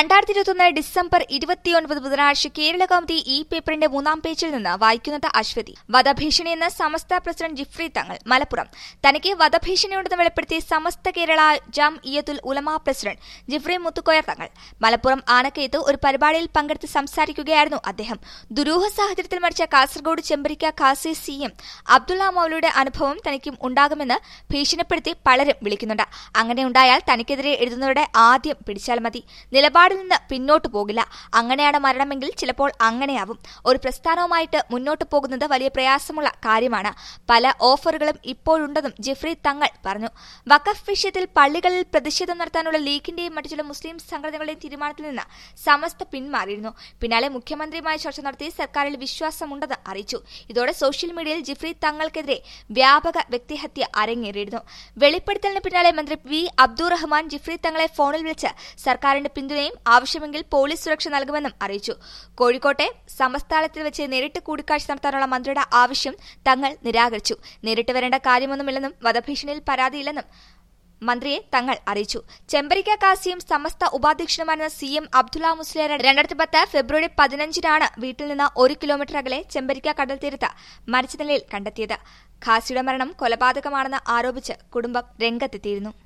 രണ്ടായിരത്തി ഇരുപത്തൊന്ന് ഡിസംബർ ഇരുപത്തിയൊൻപത് ബുധനാഴ്ച കേരള കൗമുദി ഈ പേപ്പറിന്റെ മൂന്നാം പേജിൽ നിന്ന് വായിക്കുന്നത് അശ്വതി വധഭീഷണിയെന്ന് സമസ്ത പ്രസിഡന്റ് ജിഫ്രി തങ്ങൾ മലപ്പുറം തനിക്ക് വധഭീഷണിയുണ്ടെന്ന് വെളിപ്പെടുത്തി സമസ്ത കേരള ജം ഇയത്തുൽ ഉലമ പ്രസിഡന്റ് ജിഫ്രി മുത്തുക്കോയർ തങ്ങൾ മലപ്പുറം ആനക്കയത്ത് ഒരു പരിപാടിയിൽ പങ്കെടുത്ത് സംസാരിക്കുകയായിരുന്നു അദ്ദേഹം ദുരൂഹ സാഹചര്യത്തിൽ മരിച്ച കാസർഗോഡ് ചെമ്പരിക്ക ഖാസി സി എം അബ്ദുള്ള മൌലയുടെ അനുഭവം തനിക്കും ഉണ്ടാകുമെന്ന് ഭീഷണിപ്പെടുത്തി പലരും വിളിക്കുന്നുണ്ട് അങ്ങനെ ഉണ്ടായാൽ തനിക്കെതിരെ എഴുതുന്നവരുടെ ആദ്യം പിടിച്ചാൽ മതി നിലപാടിൽ നിന്ന് പിന്നോട്ടു പോകില്ല അങ്ങനെയാണ് മരണമെങ്കിൽ ചിലപ്പോൾ അങ്ങനെയാവും ഒരു പ്രസ്ഥാനവുമായിട്ട് മുന്നോട്ടു പോകുന്നത് വലിയ പ്രയാസമുള്ള കാര്യമാണ് പല ഓഫറുകളും ഇപ്പോഴുണ്ടെന്നും ജിഫ്രി തങ്ങൾ പറഞ്ഞു വഖഫ് വിഷയത്തിൽ പള്ളികളിൽ പ്രതിഷേധം നടത്താനുള്ള ലീഗിന്റെയും മറ്റു ചില മുസ്ലിം സംഘടനകളുടെയും തീരുമാനത്തിൽ നിന്ന് സമസ്ത പിന്മാറിയിരുന്നു പിന്നാലെ മുഖ്യമന്ത്രിയുമായി ചർച്ച നടത്തി സർക്കാരിൽ വിശ്വാസമുണ്ടെന്ന് അറിയിച്ചു ഇതോടെ സോഷ്യൽ മീഡിയയിൽ ജിഫ്രി തങ്ങൾക്കെതിരെ വ്യാപക വ്യക്തിഹത്യ അരങ്ങേറിയിരുന്നു വെളിപ്പെടുത്തലിന് പിന്നാലെ മന്ത്രി വി അബ്ദുറഹ്മാൻ ജിഫ്രി തങ്ങളെ ഫോണിൽ വിളിച്ച് സർക്കാരിന്റെ പിന്തുണയും ആവശ്യമെങ്കിൽ പോലീസ് സുരക്ഷ നൽകുമെന്നും അറിയിച്ചു കോഴിക്കോട്ടെ സമസ്ഥാനത്തിൽ വെച്ച് നേരിട്ട് കൂടിക്കാഴ്ച നടത്താനുള്ള മന്ത്രിയുടെ ആവശ്യം തങ്ങൾ നിരാകരിച്ചു നേരിട്ട് വരേണ്ട കാര്യമൊന്നുമില്ലെന്നും വധഭീഷണിയിൽ പരാതിയില്ലെന്നും മന്ത്രിയെ തങ്ങൾ അറിയിച്ചു ചെമ്പരിക്ക കാസിയും സമസ്ത ഉപാധ്യക്ഷനുമായിരുന്ന സി എം അബ്ദുള്ള മുസ്ലിയാർ രണ്ടായിരത്തി പത്ത് ഫെബ്രുവരി പതിനഞ്ചിനാണ് വീട്ടിൽ നിന്ന് ഒരു കിലോമീറ്റർ അകലെ ചെമ്പരിക്ക കടൽ തീരത്ത് മരിച്ച നിലയിൽ കണ്ടെത്തിയത് ഖാസിയുടെ മരണം കൊലപാതകമാണെന്ന് ആരോപിച്ച് കുടുംബം രംഗത്തെത്തിയിരുന്നു